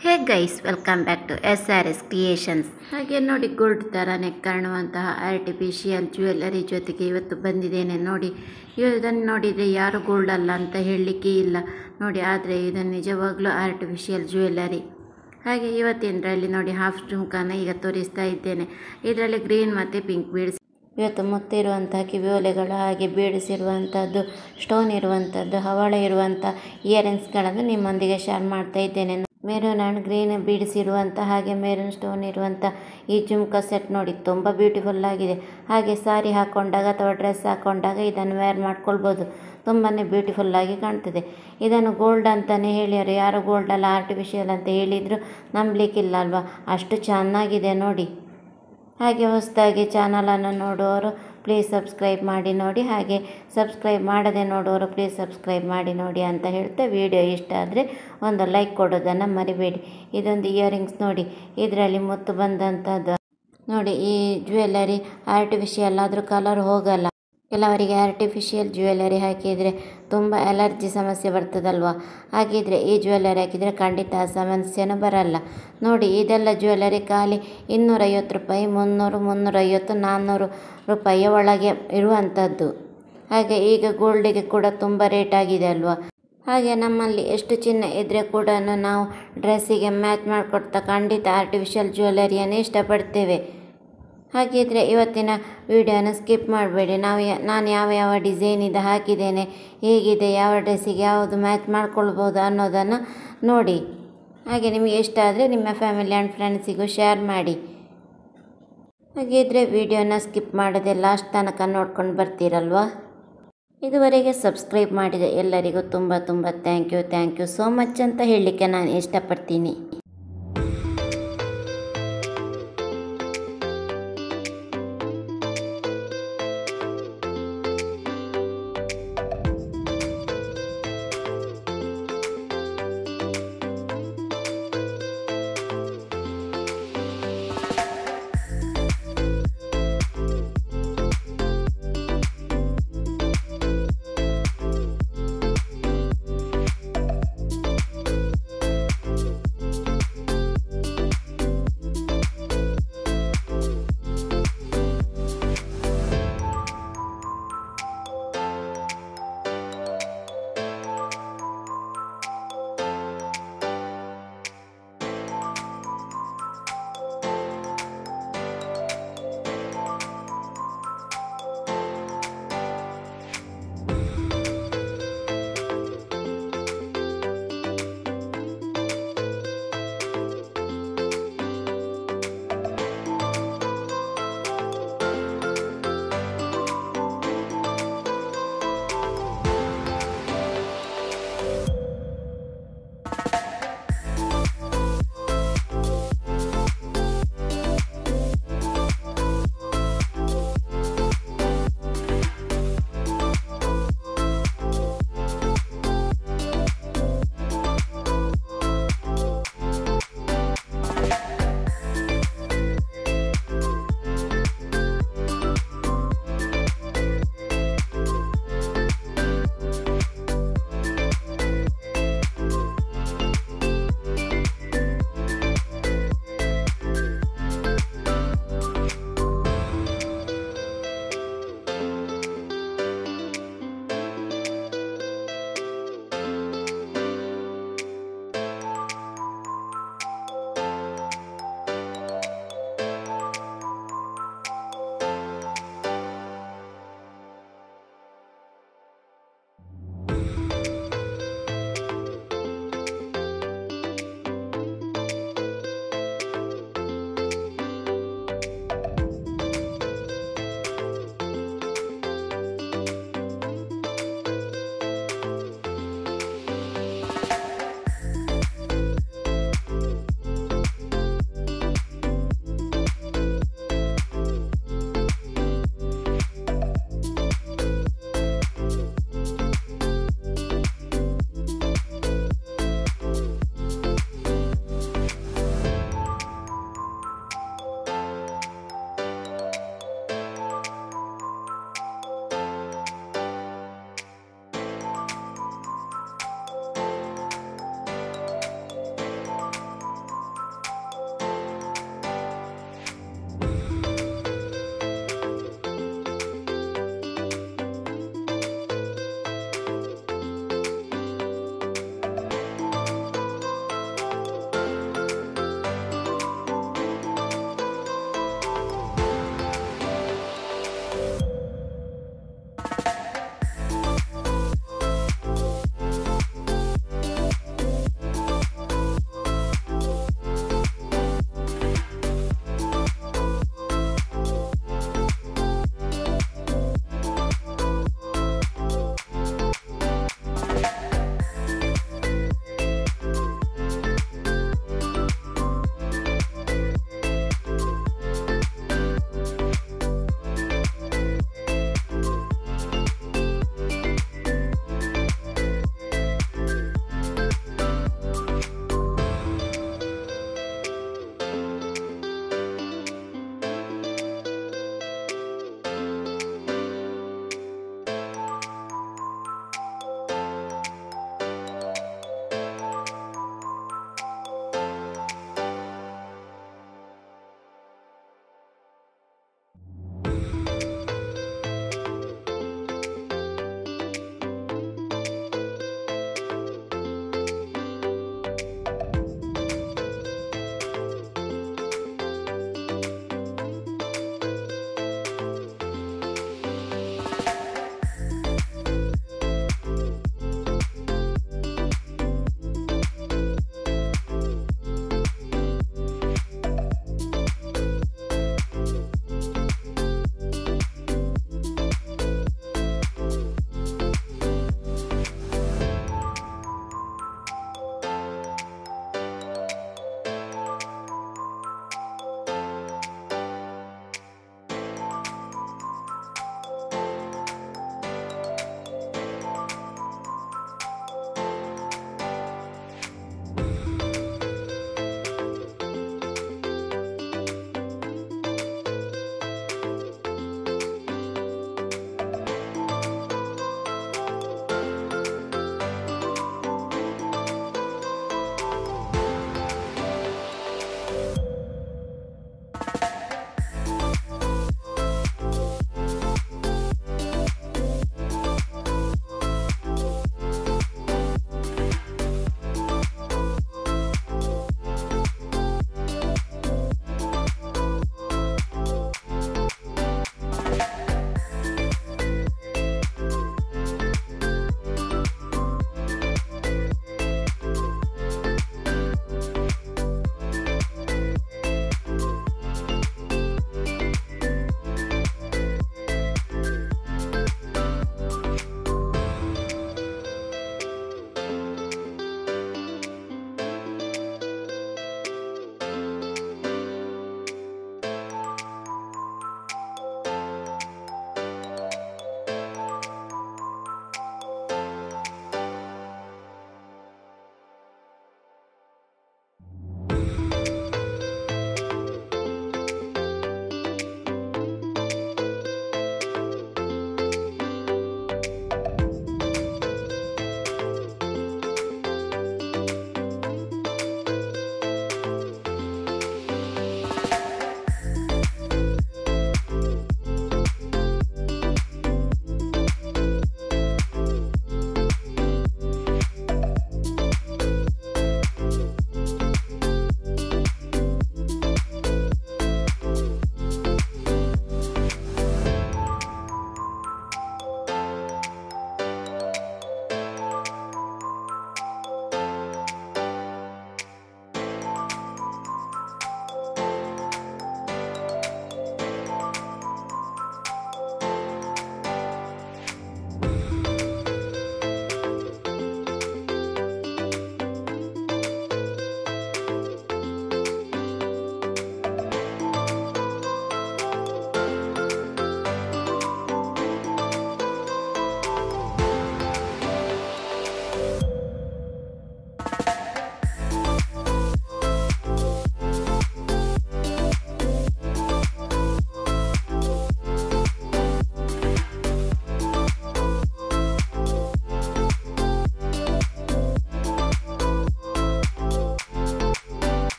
hey guys welcome back to S R S creations ಹಾಗೆ ನೋಡಿ gold ಥರನೇ ಕಾಣುವಂತಹ ಆರ್ಟಿಫಿಷಿಯಲ್ ಜ್ಯುವೆಲ್ಲರಿ ಜೊತೆಗೆ ಇವತ್ತು ಬಂದಿದ್ದೇನೆ ನೋಡಿ ಇದನ್ನು ನೋಡಿದರೆ ಯಾರು ಗೋಲ್ಡ್ ಅಲ್ಲ ಅಂತ ಹೇಳಲಿಕ್ಕೆ ಇಲ್ಲ ನೋಡಿ ಆದರೆ ಇದು ನಿಜವಾಗ್ಲೂ ಆರ್ಟಿಫಿಷಿಯಲ್ ಜ್ಯುವೆಲ್ಲರಿ ಹಾಗೆ ಇವತ್ತಿನರಲ್ಲಿ ನೋಡಿ ಹಾಫ್ ಜುಮ್ಕಾನ ಈಗ ತೋರಿಸ್ತಾ ಇದ್ದೇನೆ ಇದರಲ್ಲಿ ಗ್ರೀನ್ ಮತ್ತು ಪಿಂಕ್ ಬೀಡ್ಸ್ ಇವತ್ತು ಮುತ್ತಿರುವಂತಹ ಕಿವಿಯೋಲೆಗಳು ಹಾಗೆ ಬೀಡಿಸಿರುವಂಥದ್ದು ಸ್ಟೋನ್ ಇರುವಂಥದ್ದು ಹವಳ ಇರುವಂಥ ಇಯರಿಂಗ್ಸ್ಗಳನ್ನು ನಿಮ್ಮೊಂದಿಗೆ ಶೇರ್ ಮಾಡ್ತಾ ಇದ್ದೇನೆ ಮೆರೂನ್ ಆ್ಯಂಡ್ ಗ್ರೀನ್ ಬೀಡಿಸಿರುವಂಥ ಹಾಗೆ ಮೆರೂನ್ ಸ್ಟೋನ್ ಇರುವಂಥ ಈ ಜುಮ್ಕಾ ಸೆಟ್ ನೋಡಿ ತುಂಬ ಬ್ಯೂಟಿಫುಲ್ ಆಗಿದೆ ಹಾಗೆ ಸಾರಿ ಹಾಕ್ಕೊಂಡಾಗ ಅಥವಾ ಡ್ರೆಸ್ ಹಾಕ್ಕೊಂಡಾಗ ಇದನ್ನು ವೇರ್ ಮಾಡ್ಕೊಳ್ಬೋದು ತುಂಬಾ ಬ್ಯೂಟಿಫುಲ್ ಆಗಿ ಕಾಣ್ತದೆ ಇದನ್ನು ಗೋಲ್ಡ್ ಅಂತಲೇ ಹೇಳಿದರು ಯಾರು ಗೋಲ್ಡ್ ಅಲ್ಲ ಆರ್ಟಿಫಿಷಿಯಲ್ ಅಂತ ಹೇಳಿದರು ನಂಬಲಿಕ್ಕಿಲ್ಲ ಅಲ್ವಾ ಅಷ್ಟು ಚೆನ್ನಾಗಿದೆ ನೋಡಿ ಹಾಗೆ ಹೊಸದಾಗಿ ಚಾನಲನ್ನು ನೋಡುವವರು ಪ್ಲೀಸ್ ಸಬ್ಸ್ಕ್ರೈಬ್ ಮಾಡಿ ನೋಡಿ ಹಾಗೆ ಸಬ್ಸ್ಕ್ರೈಬ್ ಮಾಡದೆ ನೋಡುವವರು ಪ್ಲೀಸ್ ಸಬ್ಸ್ಕ್ರೈಬ್ ಮಾಡಿ ನೋಡಿ ಅಂತ ಹೇಳ್ತಾ ವಿಡಿಯೋ ಇಷ್ಟ ಆದರೆ ಒಂದು ಲೈಕ್ ಕೊಡೋದನ್ನು ಮರಿಬೇಡಿ ಇದೊಂದು ಇಯರಿಂಗ್ಸ್ ನೋಡಿ ಇದರಲ್ಲಿ ಮುತ್ತು ಬಂದಂಥದ್ದು ನೋಡಿ ಈ ಜ್ಯುವೆಲ್ಲರಿ ಆರ್ಟಿಫಿಷಿಯಲ್ ಆದರೂ ಕಲರ್ ಹೋಗಲ್ಲ ಕೆಲವರಿಗೆ ಆರ್ಟಿಫಿಷಿಯಲ್ ಜ್ಯುವೆಲ್ಲರಿ ಹಾಕಿದರೆ ತುಂಬ ಅಲರ್ಜಿ ಸಮಸ್ಯೆ ಬರ್ತದಲ್ವ ಹಾಗಿದ್ರೆ ಈ ಜ್ಯುವೆಲ್ಲರಿ ಹಾಕಿದರೆ ಖಂಡಿತ ಆ ಸಮಸ್ಯೆನೂ ಬರಲ್ಲ ನೋಡಿ ಇದೆಲ್ಲ ಜ್ಯುವೆಲ್ಲರಿ ಖಾಲಿ ಇನ್ನೂರೈವತ್ತು ರೂಪಾಯಿ ಮುನ್ನೂರು ಮುನ್ನೂರೈವತ್ತು ನಾನ್ನೂರು ರೂಪಾಯಿಯ ಒಳಗೆ ಇರುವಂಥದ್ದು ಹಾಗೆ ಈಗ ಗೋಲ್ಡಿಗೆ ಕೂಡ ತುಂಬ ರೇಟ್ ಆಗಿದೆ ಅಲ್ವಾ ಹಾಗೆ ನಮ್ಮಲ್ಲಿ ಎಷ್ಟು ಚಿನ್ನ ಇದ್ದರೆ ಕೂಡ ನಾವು ಡ್ರೆಸ್ಸಿಗೆ ಮ್ಯಾಚ್ ಮಾಡಿಕೊಡ್ತಾ ಖಂಡಿತ ಆರ್ಟಿಫಿಷಿಯಲ್ ಜ್ಯುವೆಲ್ಲರಿಯನ್ನೇ ಇಷ್ಟಪಡ್ತೇವೆ ಹಾಗಿದ್ರೆ ಇವತ್ತಿನ ವಿಡಿಯೋನ ಸ್ಕಿಪ್ ಮಾಡಬೇಡಿ ನಾವು ಯಾ ನಾನು ಯಾವ ಯಾವ ಡಿಸೈನ್ ಇದು ಹಾಕಿದ್ದೇನೆ ಹೇಗಿದೆ ಯಾವ ಡ್ರೆಸ್ಸಿಗೆ ಯಾವುದು ಮ್ಯಾಚ್ ಮಾಡ್ಕೊಳ್ಬೋದು ಅನ್ನೋದನ್ನು ನೋಡಿ ಹಾಗೆ ನಿಮಗೆ ಇಷ್ಟ ಆದರೆ ನಿಮ್ಮ ಫ್ಯಾಮಿಲಿ ಆ್ಯಂಡ್ ಫ್ರೆಂಡ್ಸಿಗೂ ಶೇರ್ ಮಾಡಿ ಹಾಗಿದ್ರೆ ವಿಡಿಯೋನ ಸ್ಕಿಪ್ ಮಾಡದೆ ಲಾಸ್ಟ್ ತನಕ ನೋಡ್ಕೊಂಡು ಬರ್ತೀರಲ್ವಾ ಇದುವರೆಗೆ ಸಬ್ಸ್ಕ್ರೈಬ್ ಮಾಡಿದ ಎಲ್ಲರಿಗೂ ತುಂಬ ತುಂಬ thank you thank you so much ಅಂತ ಹೇಳಲಿಕ್ಕೆ ನಾನು ಇಷ್ಟಪಡ್ತೀನಿ